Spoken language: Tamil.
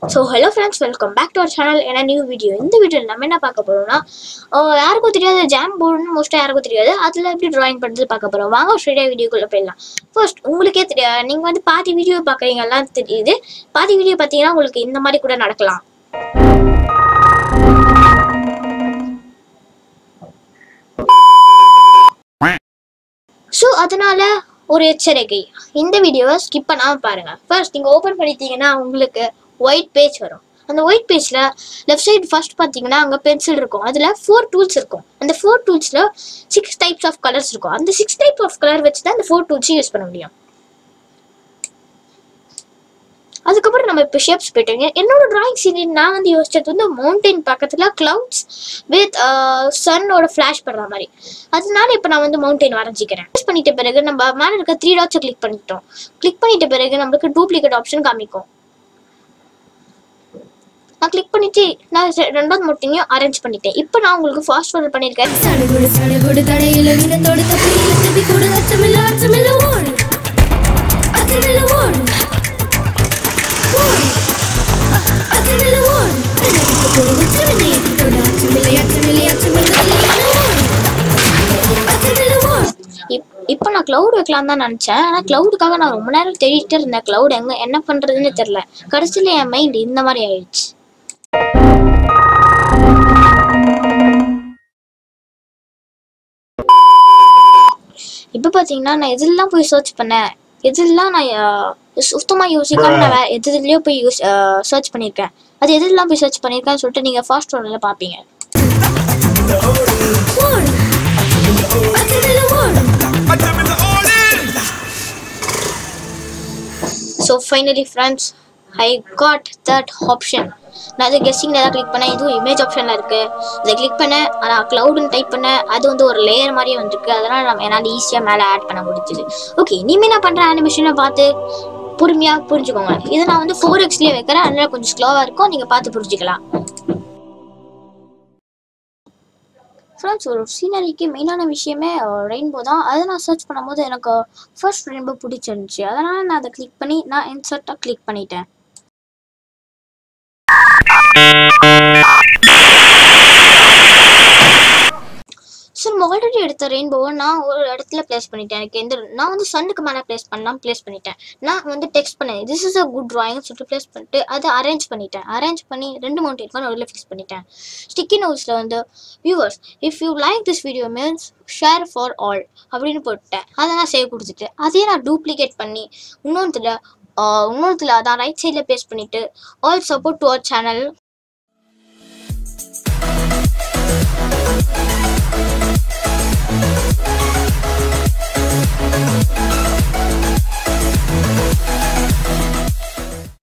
so hello friends welcome back to our channel என்ன நியூ வீடியோ இந்த வீடியோவில் நம்ம என்ன பார்க்க போகிறோம்னா யாருக்கும் தெரியாது ஜாம் போர்டுன்னு மோஸ்ட்டாக யாருக்கும் தெரியாது அதில் எப்படி ட்ராயிங் பண்ணுறது பார்க்க போகிறோம் வாங்க ஸ்ட்ரெயிட்டாக வீடியோக்குள்ளே போயிடலாம் ஃபர்ஸ்ட் உங்களுக்கே தெரியாது நீங்கள் வந்து பாதி வீடியோ பார்க்குறீங்கலாம் தெரியுது பாதி வீடியோ பார்த்தீங்கன்னா உங்களுக்கு இந்த மாதிரி கூட நடக்கலாம் ஸோ அதனால ஒரு எச்சரிக்கை இந்த வீடியோவை ஸ்கிப் பண்ணாமல் பாருங்க ஃபர்ஸ்ட் நீங்கள் ஓப்பன் பண்ணிட்டீங்கன்னா உங்களுக்கு ஒயிட் பேஜ் வரும் அந்த ஒயிட் பேஜில் லெஃப்ட் சைடு ஃபர்ஸ்ட் பார்த்தீங்கன்னா அங்கே பென்சில் இருக்கும் அதில் ஃபோர் டூல்ஸ் இருக்கும் அந்த ஃபோர் டூல்ஸில் சிக்ஸ் டைப்ஸ் ஆஃப் கலர்ஸ் இருக்கும் அந்த சிக்ஸ் டைப் ஆஃப் கலர் வச்சு தான் அந்த ஃபோர் டூல்ஸையும் யூஸ் பண்ண முடியும் அதுக்கப்புறம் நம்ம இப்போ ஷேப்ஸ் போயிட்டோங்க என்னோட டிராயிங் சீன் நான் வந்து யோசிச்சது வந்து மவுண்டைன் பக்கத்தில் கிளவுட்ஸ் வித் சன்னோட ஃப்ளாஷ் படுற மாதிரி அதனால இப்போ நான் வந்து மவுண்டைன் வரைஞ்சிக்கிறேன் யூஸ் பண்ணிட்ட பிறகு நம்ம மேலே இருக்க த்ரீ டாட்ஸை கிளிக் பண்ணிட்டோம் கிளிக் பண்ணிட்ட பிறகு நம்மளுக்கு டூப்ளிகேட் ஆப்ஷன் காமிக்கும் நான் கிளிக் பண்ணிட்டு நான் ரெ- ரெண்டாவது மொட்டையும் அரேஞ்ச் பண்ணிட்டேன் இப்போ நான் உங்களுக்கு ஃபாஸ்ட் ஃபார்வர்ட் பண்ணியிருக்கேன் சடுகுடு சடுகுடு தடையில விடத்தோடு தப்பியில திப்பி கூட அச்சமில்ல அச்சமில்ல ஓடு அச்சமில்ல ஓடு ஓடு அச்சமில்ல ஓடு எனக்கு கூட அச்சமில்லை கூட அச்சமில்லை அச்சமில்லை அச்சமில்லை ஓடு அச்சமில்ல ஓடு இப்- இப்போ நான் க்ளவுட் வைக்கலாம் தான் நினச்சேன் ஆனால் க்ளவுடுக்காக நான் ரொம்ப நேரம் தேடிட்டே இருந்தேன் க்ளவுட் எங்கே என்ன பண்ணுறதுன்னு தெரில கடைசியில் என் மைண்ட் இந்த மாதிரி ஆயிடுச்சு இப்போ பார்த்தீங்கன்னா நான் எதெல்லாம் போய் சர்ச் பண்ணேன் எதெல்லாம் நான் சுத்தமாக யோசிக்காம நான் வேற எதுலையோ போய் யூஸ் சர்ச் பண்ணியிருக்கேன் அது எதெல்லாம் போய் சர்ச் பண்ணியிருக்கேன்னு சொல்லிட்டு நீங்கள் ஃபாஸ்ட் ஒர்டில் பார்ப்பீங்க ஓடு அச்சமில்ல ஓடு so finally friends I got that option நான் அது கெஸ்டிங் ஏதாவது கிளிக் பண்ணேன் இதுவும் இமேஜ் ஆப்ஷனில் இருக்குது இதை கிளிக் பண்ணேன் ஆனால் க்ளவுடுன்னு டைப் பண்ணேன் அது வந்து ஒரு லேயர் மாதிரியே வந்திருக்கு அதனால் நம்ம என்னால் ஈஸியாக மேலே ஆட் பண்ண முடிஞ்சுது ஓகே இனிமேல் நான் பண்ணுற அனிமேஷனை பார்த்து பொறுமையாக புரிஞ்சுக்கோங்க இதை நான் வந்து ஃபோர் எக்ஸ்லேயே வைக்கிறேன் அதனால் கொஞ்சம் ஸ்லோவாக இருக்கும் நீங்கள் பார்த்து புரிஞ்சுக்கலாம் ஃப்ரெண்ட்ஸ் ஒரு சீனரிக்கு மெயினான விஷயமே ரெயின்போ தான் அதை நான் சர்ச் பண்ணும்போது எனக்கு ஃபர்ஸ்ட் ரெயின்போ பிடிச்சிருந்துச்சு அதனால் நான் அதை கிளிக் பண்ணி நான் இன்சர்ட்டாக கிளிக் பண்ணிட்டேன் ஸோ நம்ம ஆல்ரெடி எடுத்த ரெயின்போவை நான் ஒரு இடத்துல ப்ளேஸ் பண்ணிட்டேன் எனக்கு எந்த நான் வந்து சன்னுக்கு மேலே ப்ளேஸ் பண்ணலாம் ப்ளேஸ் பண்ணிட்டேன் நான் வந்து டெக்ஸ்ட் பண்ணேன் this is a good drawing சொல்லிட்டு ப்ளேஸ் பண்ணிட்டு அதை அரேஞ்ச் பண்ணிட்டேன் அரேஞ்ச் பண்ணி ரெண்டு மவுண்டைன் நடுவில் ஃபிக்ஸ் பண்ணிட்டேன் ஸ்டிக்கி நோட்ஸில் வந்து viewers if you like this video means share for all அப்படின்னு போட்டுட்டேன் அதை நான் சேவ் கொடுத்துட்டு அதையே நான் டூப்ளிகேட் பண்ணி இன்னொன்றுல இன்னொருத்துல அதான் ரைட் சைடில் பேஸ்ட் பண்ணிட்டு all support to our channel